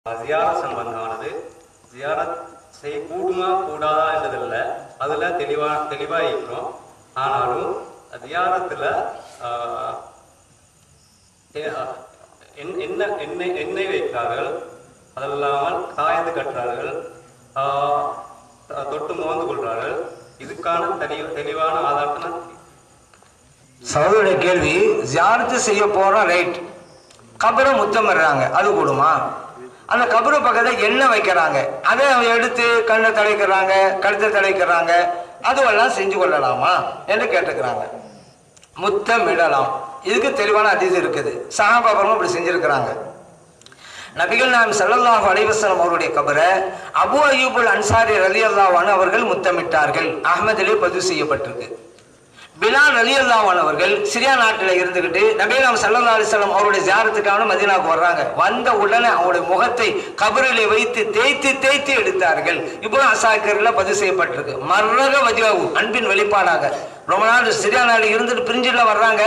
ஜியாரத் சம்பந்தமானது ஜியாரத் செய்ய கூடுமா கூடாதா என்றதில்ல அதுல தெளிவா தெளிவா இருக்கிறோம் ஆனாலும் ஜியாரத்துல ஆஹ், எ- என்- என்ன எண்ணெய் எண்ணெய் வைக்கிறார்கள் அதல்லாமல் காயந்து கட்டுறார்கள் ஆஹ், த- தொட்டு மோந்து கொள்றார்கள் இதுக்கான தெளி தெளிவான ஆதாரத்தை நான் சகோதர கேள்வி ஜியாரத்து செய்ய போறோம் ரைட் கபரை முத்தம் வர்றாங்க அது கூடுமா அந்த கபரு பக்கத்துல எண்ணெய் வைக்கிறாங்க அதை எடுத்து கண்ணை தலைக்கிறாங்க கழுத்தை தலைக்கிறாங்க அதுவெல்லாம் செஞ்சு கொள்ளலாமா என்று கேட்டுக்கிறாங்க முத்தம் இடலாம் இதுக்கு தெளிவான அதிசயம் இருக்குது சகாபாபரும் அப்படி செஞ்சிருக்கிறாங்க நபிகள் நாயம் ஸல்லல்லாஹு அலைஹி வஸல்லம் அவருடைய கபரை அபு அய்யூபுல் அன்சாரி ரலியல்லாஹு அன்ஹு அவர்கள் முத்தமிட்டார்கள் அஹ்மதிலே பதிவு செய்யப்பட்டிருக்கு பிலால் ரலியல்லாஹு அன்ஹு அவர்கள் சிரியா நாட்டில் இருந்துகிட்டு நபிகள் நாயம் ஸல்லல்லாஹு அலைஹி வஸல்லம் அவருடைய ஜியாரத்துக்காக மதீனாவுக்கு வர்றாங்க வந்த உடனே அவருடைய முகத்தை கபரிலே வைத்து தேய்த்து தேய்த்து எடுத்தார்கள் இப்போ அசாக்கர்ல பதிவு செய்யப்பட்டிருக்கு மர்ரக வதிவாகு அன்பின் வெளிப்பாடாக ரொம்ப நாள் சிரியா நாடு இருந்துட்டு பிரிஞ்சுல வர்றாங்க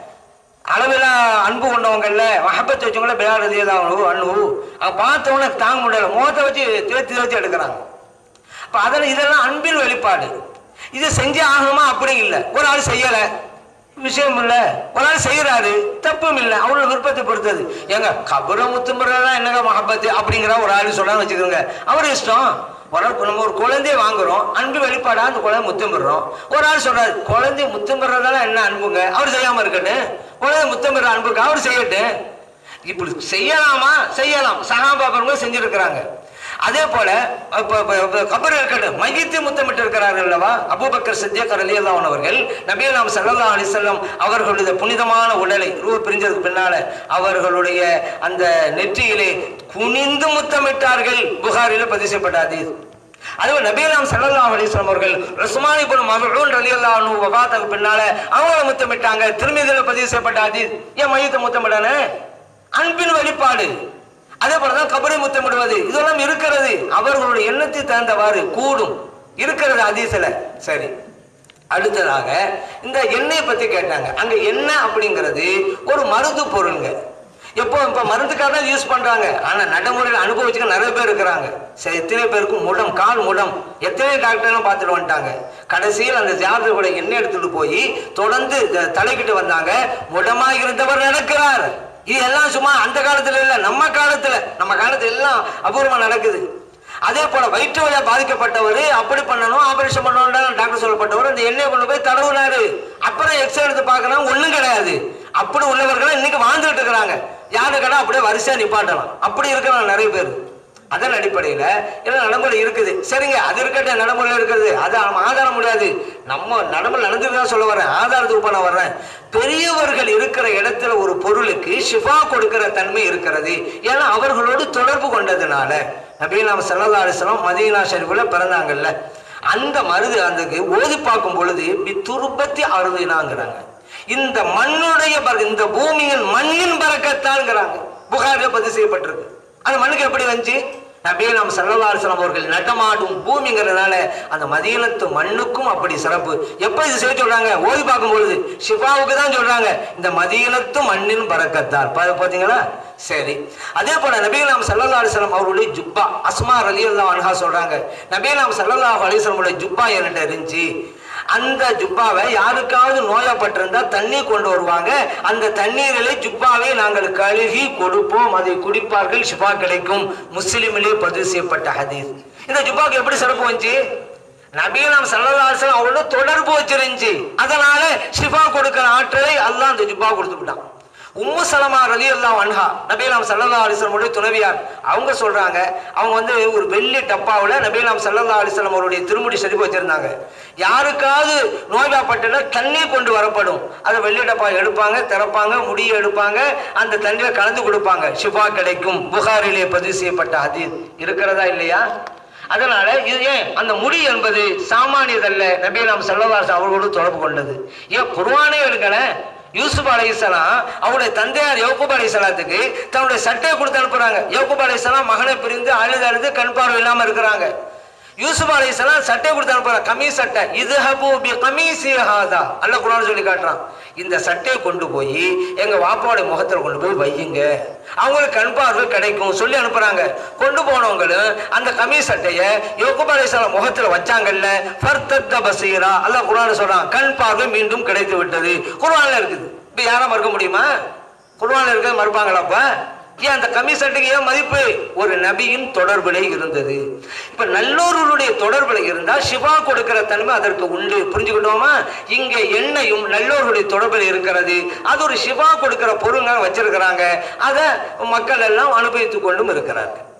அளவில் அன்பு கொண்டவங்கல்ல மஹப்பத் வச்சவங்கள பிலால் ரதியதான் அன்பு அவங்க பார்த்த உடனே தாங்க முடியல முகத்தை வச்சு தேர்த்தி தேர்த்தி எடுக்கிறாங்க அப்ப அதில் இதெல்லாம் அன்பின் வெளிப்பாடு இதை செஞ்சே ஆகணுமா அப்படி இல்லை ஒரு ஆள் செய்யலை விஷயம் இல்லை ஒரு ஆள் செய்யறாரு தப்பும் இல்லை அவரோட விருப்பத்தை பொறுத்தது ஏங்க கபரை முத்தும்புறதா என்னங்க மஹப்பத்து அப்படிங்கிற ஒரு ஆள் சொல்லான்னு வச்சுக்கோங்க அவர் இஷ்டம் ஒரு ஆள் நம்ம ஒரு குழந்தைய வாங்குறோம் அன்பு வெளிப்பாடா அந்த குழந்தை முத்தமிடுறோம் ஒரு ஆள் சொல்றாரு குழந்தை முத்தமிடுறதால என்ன அன்புங்க அவர் செய்யாம இருக்கட்டும் குழந்தை முத்தமிடுற அன்புக்கு அவர் செய்யட்டும் இப்படி செய்யலாமா செய்யலாம் சகாபாபர்கள் செஞ்சிருக்கிறாங்க அதே போல இப்ப- இப்ப- இப்ப கபர் இருக்கட்டும் மையத்தை முத்தமிட்டு இருக்கிறார்கள் அல்லவா அபூபக்கர் சித்தியக் ரலியல்லாஹு அவர்கள் நபிகள் நாம் ஸல்லல்லாஹு அலைஹி வஸல்லம் அவர்களுடைய புனிதமான உடலை ரூ பிரிஞ்சதுக்கு பின்னால அவர்களுடைய அந்த நெற்றியிலே குனிந்து முத்தமிட்டார்கள் புகாரில பதிவு செய்யப்பட்ட ஹதீஸ் அதுவும் நபியலாம் ஸல்லல்லாஹு அலைஹி வஸல்லம் அவர்கள் உஸ்மான் இப்னு மஃஊன் ரலியல்லாஹு அன்ஹு வஃபாத்துக்கு பின்னால அவங்கள முத்தமிட்டாங்க திருமதியில பதிவு செய்யப்பட்ட ஹதீஸ் ஏன் மையத்தை முத்தமிடானே அன்பின் வெளிப்பாடு அதே போலதான் கபரை முத்தமிடுவது இதெல்லாம் இருக்கிறது அவர்களுடைய எண்ணத்தை தகுந்தவாறு கூடும் இருக்கிறது ஹதீஸ்ல சரி அடுத்ததாக இந்த எண்ணெயை பத்தி கேட்டாங்க அங்க எண்ணெய் அப்படிங்கிறது ஒரு மருந்து பொருளுங்க எப்போ இப்ப மருந்துக்காக தான் யூஸ் பண்றாங்க ஆனா நடைமுறையில் அனுபவிச்சுக்க நிறைய பேர் இருக்கிறாங்க சரி எத்தனை பேருக்கு முடம் கால் முடம் எத்தனை டாக்டர்லாம் பார்த்துட்டு வந்துட்டாங்க கடைசியில் அந்த ஜாதகோட எண்ணெய் எடுத்துட்டு போய் தொடர்ந்து த- தலைக்கிட்டு வந்தாங்க முடமா இருந்தவர் நடக்கிறார் இது எல்லாம் சும்மா அந்த காலத்துல இல்ல நம்ம காலத்துல நம்ம காலத்துல எல்லாம் அபூர்வமா நடக்குது அதே போல வயிற்று வலியா பாதிக்கப்பட்டவர் அப்படி பண்ணணும் ஆபரேஷன் பண்ணணும் டாக்டர் சொல்லப்பட்டவர் அந்த எண்ணெயை கொண்டு போய் தடவுனாரு அப்புறம் எக்ஸ்ரே எடுத்து பார்க்கணும் ஒண்ணும் கிடையாது அப்படி உள்ளவர்கள் இன்னைக்கு வாழ்ந்துட்டு இருக்கிறாங்க யாரு கடை அப்படியே வரிசையா நிப்பாட்டலாம் அப்படி இருக்கிறாங்க நிறைய பேர் அதன் அடிப்படையில எல்லாம் நடைமுறை இருக்குது சரிங்க அது இருக்கட்டும் நடைமுறையில் இருக்குது அது நம்ம ஆதார முடியாது நம்ம நடைமுறை நடந்துதான் சொல்ல வரேன் ஆதாரத்துக்கு பண்ண வர்றேன் பெரியவர்கள் இருக்கிற இடத்துல ஒரு பொருளுக்கு ஷிஃபா கொடுக்கிற தன்மை இருக்கிறது ஏன்னா அவர்களோடு தொடர்பு கொண்டதுனால நபீல் நாம சல்லா அலிஸ்லாம் மதீனா ஷெரீஃபில் பிறந்தாங்கல்ல அந்த மருது அந்த ஓதி பார்க்கும் பொழுது இப்படி துருப்பத்தி அறுதினாங்கிறாங்க இந்த மண்ணுடைய பர- இந்த பூமியின் மண்ணின் பறக்கத்தான்ங்கிறாங்க புகாரில் பதிவு செய்யப்பட்டிருக்கு அந்த மண்ணுக்கு எப்படி வந்துச்சு நபியே நாம் சல்லல்லாஹு அவர்கள் நடமாடும் பூமிங்கிறதுனால அந்த மதீனத்து மண்ணுக்கும் அப்படி சிறப்பு எப்ப இது செய்ய சொல்றாங்க ஓதி பார்க்கும் பொழுது ஷிஃபாவுக்கு தான் சொல்றாங்க இந்த மதீனத்து மண்ணின் பறக்கத்தால் பா- பாத்தீங்களா சரி அதே போல நபிகள் நாம் சல்லல்லாஹு அலைஹி வஸல்லம் அவருடைய ஜுப்பா அஸ்மா ரலியல்லாஹு அன்ஹா சொல்றாங்க நபிகள் நாம் சல்லல்லாஹு அலைஹி வஸல்லம் ஜுப்பா என்கிட்ட இருந்துச்சு அந்த ஜுப்பாவை யாருக்காவது நோயப்பட்டிருந்தா தண்ணீர் கொண்டு வருவாங்க அந்த தண்ணீரிலே ஜுப்பாவை நாங்கள் கழுகி கொடுப்போம் அதை குடிப்பார்கள் ஷிஃபா கிடைக்கும் முஸ்லிமிலே பதிவு செய்யப்பட்ட ஹதீஸ் இந்த ஜுப்பாவுக்கு எப்படி சிறப்பு வந்துச்சு நபிகள் சல்லல்லாஹு அவரோட தொடர்பு வச்சிருந்துச்சு அதனால ஷிஃபா கொடுக்கிற ஆற்றலை அல்லாஹ் அந்த ஜுப்பா கொடுத்து விட்டான் உம்மு சலமா ரலி அல்லாஹ் அன்ஹா நபிலாம் சல்லல்லா அலிஸ்லமுடைய துணைவியார் அவங்க சொல்றாங்க அவங்க வந்து ஒரு வெள்ளி டப்பாவில் நபிலாம் சல்லல்லா அலிஸ்லாம் அவருடைய திருமுடி செறிப்பு வச்சிருந்தாங்க யாருக்காவது நோய்வாப்பட்டுனா தண்ணீர் கொண்டு வரப்படும் அதை வெள்ளி டப்பா எடுப்பாங்க திறப்பாங்க முடியை எடுப்பாங்க அந்த தண்ணியில கலந்து கொடுப்பாங்க ஷிஃபா கிடைக்கும் புகாரிலே பதிவு செய்யப்பட்ட ஹதீஸ் இருக்கிறதா இல்லையா அதனால இது ஏன் அந்த முடி என்பது சாமானியதல்ல நபிலாம் சல்லல்லாஹு அவர்களோடு தொடர்பு கொண்டது ஏன் குர்ஆனே எடுக்கணும் யூசுப் அலைஹிஸ்ஸலாம் அவருடைய தந்தையார் யௌகுப் அலைஹிஸ்ஸலாத்துக்கு தன்னுடைய சட்டையை கொடுத்து அனுப்புறாங்க யௌகுப் அலைஹிஸ்ஸலாம் மகனை பிரிந்து அழுது அழுது கண் பார்வை இல்லாம இருக்கிறாங்க யூசுப் அலைஹிஸ்ஸலாம் சட்டை கொடுத்து அனுப்புறான் கமீஸ் சட்டை இது ஹபு பி கமீசி ஹாதா அல்ல குரான் சொல்லி காட்டுறான் இந்த சட்டையை கொண்டு போய் எங்க வாப்பாவுடைய முகத்துல கொண்டு போய் வையுங்க அவங்களுக்கு கண் பார்வை கிடைக்கும் சொல்லி அனுப்புறாங்க கொண்டு போனவங்களும் அந்த கமீஸ் சட்டைய யோகுப் அலைஹிஸ்ஸலாம் முகத்துல வச்சாங்கல்ல ஃபர்தத்த பசீரா அல்லாஹ் குரான் சொல்றான் கண் பார்வை மீண்டும் கிடைத்து விட்டது குரான்ல இருக்குது இப்ப யாரா மறுக்க முடியுமா குர்ஆன்ல இருக்க மறுப்பாங்களா அப்ப ஏன் அந்த கம்மி சட்டைக்கு ஏன் மதிப்பு ஒரு நபியின் தொடர்பிலே இருந்தது இப்ப நல்லோர்களுடைய தொடர்புல இருந்தா சிவா கொடுக்கிற தன்மை அதற்கு உண்டு புரிஞ்சுக்கிட்டோமா இங்க எண்ணெயும் நல்லோர்களுடைய தொடர்பில் இருக்கிறது அது ஒரு சிவா கொடுக்கிற பொருங்க வச்சிருக்கிறாங்க அதை மக்கள் எல்லாம் அனுபவித்துக் கொண்டும் இருக்கிறார்கள்